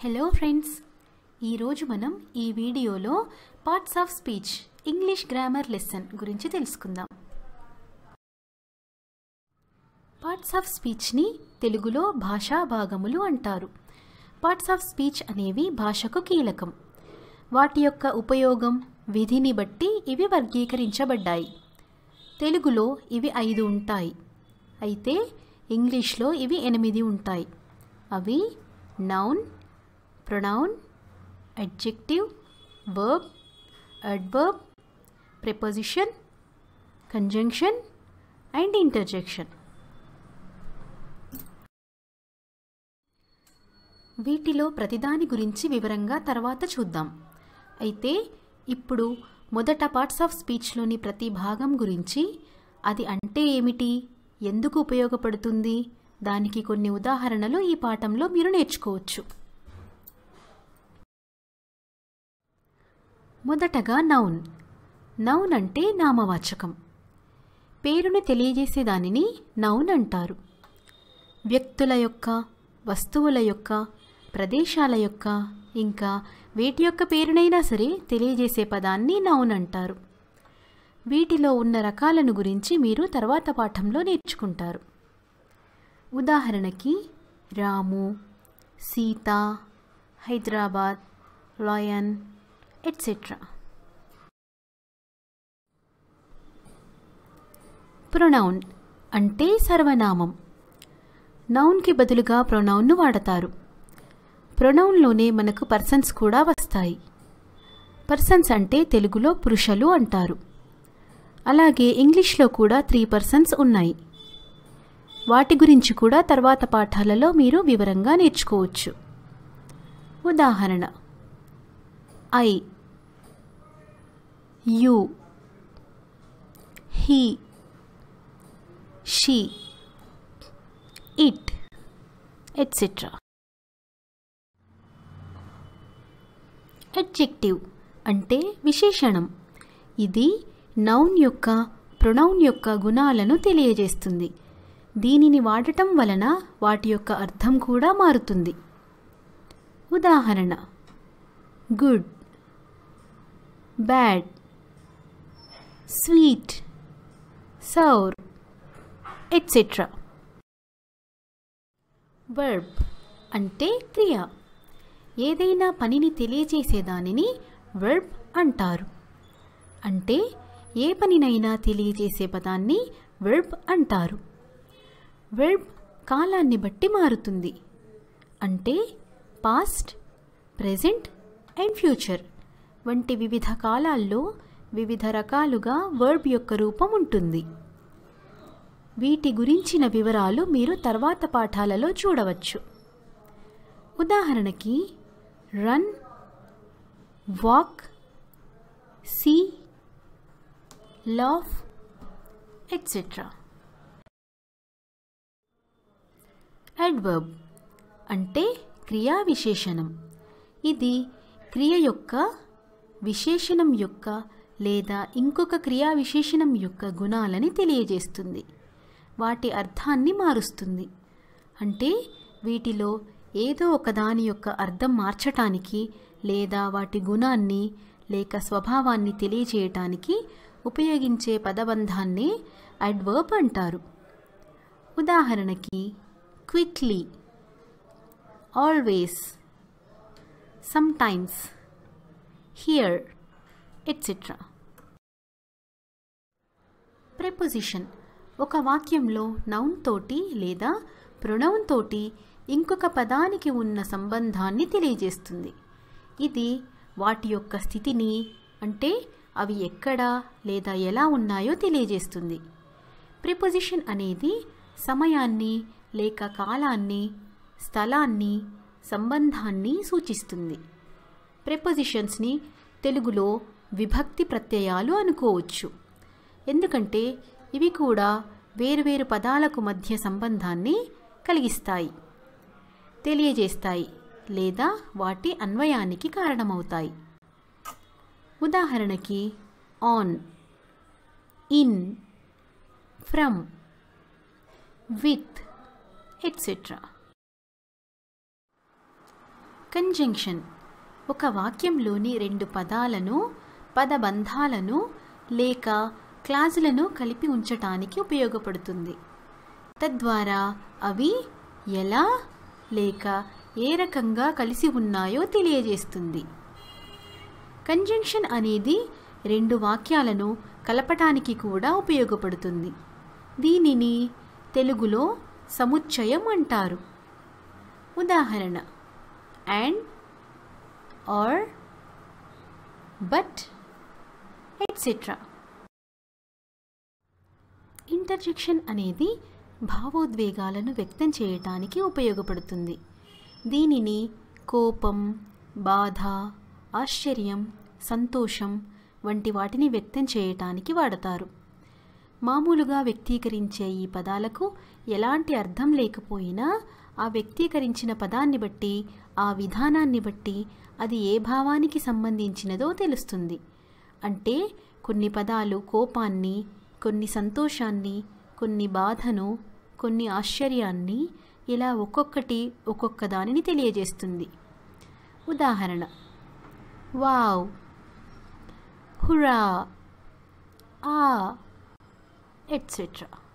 hello friends ఈరోజు మనం ఈ వీడియోలో parts of speech English grammar lesson గురించి తెలుసుకుందాం పార్ట్స్ ఆఫ్ స్పీచ్ని తెలుగులో భాషా భాగములు అంటారు పార్ట్స్ ఆఫ్ స్పీచ్ అనేవి భాషకు కీలకం వాటి యొక్క ఉపయోగం విధిని బట్టి ఇవి వర్గీకరించబడ్డాయి తెలుగులో ఇవి ఐదు ఉంటాయి అయితే ఇంగ్లీష్లో ఇవి ఎనిమిది ఉంటాయి అవి noun pronoun adjective verb adverb preposition conjunction and interjection వీటిలో ప్రతిదాని గురించి వివరంగా తర్వాత చూద్దాం అయితే ఇప్పుడు మొదట పార్ట్స్ ఆఫ్ స్పీచ్లోని ప్రతి భాగం గురించి అది అంటే ఏమిటి ఎందుకు ఉపయోగపడుతుంది దానికి కొన్ని ఉదాహరణలు ఈ పాఠంలో మీరు నేర్చుకోవచ్చు మొదటగా నౌన్ నౌన్ అంటే నామవాచకం పేరును తెలియజేసే దానిని నౌన్ అంటారు వ్యక్తుల యొక్క వస్తువుల యొక్క ప్రదేశాల యొక్క ఇంకా వేటి యొక్క పేరునైనా సరే తెలియజేసే పదాన్ని నౌన్ అంటారు వీటిలో ఉన్న రకాలను గురించి మీరు తర్వాత పాఠంలో నేర్చుకుంటారు ఉదాహరణకి Ramu Sita Hyderabad lion etcetera pronoun అంటే సర్వనామం నౌన్కి బదులుగా ప్రొనౌన్ను వాడతారు ప్రొనౌన్లోనే మనకు పర్సన్స్ కూడా వస్తాయి పర్సన్స్ అంటే తెలుగులో పురుషులు అంటారు అలాగే ఇంగ్లీష్లో కూడా త్రీ పర్సన్స్ ఉన్నాయి వాటి గురించి కూడా తర్వాత పాఠాలలో మీరు వివరంగా నేర్చుకోవచ్చు ఉదాహరణ I you he she it etcetera adjective అంటే విశేషణం ఇది నౌన్ యొక్క ప్రొనౌన్ యొక్క గుణాలను తెలియజేస్తుంది దీనిని వాడటం వలన వాటి యొక్క అర్థం కూడా మారుతుంది ఉదాహరణ good bad sweet sour etcetera verb అంటే క్రియ ఏదైనా పనిని తెలియజేసే దానిని వర్బ్ అంటారు అంటే ఏ పనినైనా తెలియజేసే పదాన్ని వర్బ్ అంటారు వర్బ్ కాలాన్ని బట్టి మారుతుంది అంటే పాస్ట్ ప్రెజెంట్ అండ్ ఫ్యూచర్ వంటి వివిధ కాలాల్లో వివిధ రకాలుగా వర్బ్ యొక్క రూపం ఉంటుంది వీటి గురించిన వివరాలు మీరు తర్వాత పాఠాలలో చూడవచ్చు ఉదాహరణకి run walk see laugh etcetera adverb అంటే క్రియా విశేషణం ఇది క్రియ యొక్క విశేషణం యొక్క లేదా ఇంకొక క్రియా విశేషణం యొక్క గుణాలని తెలియజేస్తుంది వాటి అర్థాన్ని మారుస్తుంది అంటే వీటిలో ఏదో ఒకదాని యొక్క అర్థం మార్చటానికి లేదా వాటి గుణాన్ని లేక స్వభావాన్ని తెలియజేయటానికి ఉపయోగించే పదబంధాన్ని అడ్వర్బ్ అంటారు ఉదాహరణకి quickly always sometimes here etcetera preposition ఒక వాక్యంలో నౌన్ తోటి లేదా ప్రొనౌన్ తోటి ఇంకొక పదానికి ఉన్న సంబంధాన్ని తెలియజేస్తుంది ఇది వాటి యొక్క స్థితిని అంటే అవి ఎక్కడ లేదా ఎలా ఉన్నాయో తెలియజేస్తుంది ప్రిపోజిషన్ అనేది సమయాన్ని లేక కాలాన్ని స్థలాన్ని సంబంధాన్ని సూచిస్తుంది ప్రిపోజిషన్స్ని తెలుగులో విభక్తి ప్రత్యయాలు అనుకోవచ్చు ఎందుకంటే ఇవి కూడా వేరువేరు పదాలకు మధ్య సంబంధాన్ని కలిగిస్తాయి తెలియజేస్తాయి లేదా వాటి అన్వయానికి కారణమవుతాయి ఉదాహరణకి on in from with etcetera conjunction ఒక వాక్యంలోని రెండు పదాలను పదబంధాలను లేక క్లాజులను కలిపి ఉంచటానికి ఉపయోగపడుతుంది తద్వారా అవి ఎలా లేక ఏ రకంగా కలిసి ఉన్నాయో తెలియజేస్తుంది కంజంక్షన్ అనేది రెండు వాక్యాలను కలపటానికి కూడా ఉపయోగపడుతుంది దీనిని తెలుగులో సముచ్చయం అంటారు ఉదాహరణ and or but etcetera interjection అనేది భావోద్వేగాలను వ్యక్తం చేయటానికి ఉపయోగపడుతుంది దీనిని కోపం బాధ ఆశ్చర్యం సంతోషం వంటి వాటిని వ్యక్తం చేయటానికి వాడతారు మామూలుగా వ్యక్తీకరించే ఈ పదాలకు ఎలాంటి అర్థం లేకపోయినా ఆ వ్యక్తీకరించిన పదాన్ని బట్టి ఆ విధానాన్ని బట్టి అది ఏ భావానికి సంబంధించినదో తెలుస్తుంది అంటే కొన్ని పదాలు కోపాన్ని కొన్ని సంతోషాన్ని కొన్ని బాధను కొన్ని ఆశ్చర్యాన్ని ఇలా ఒక్కొక్కటి ఒక్కొక్క దానిని తెలియజేస్తుంది ఉదాహరణ వావ్ హురా ఆ ఎట్సెట్రా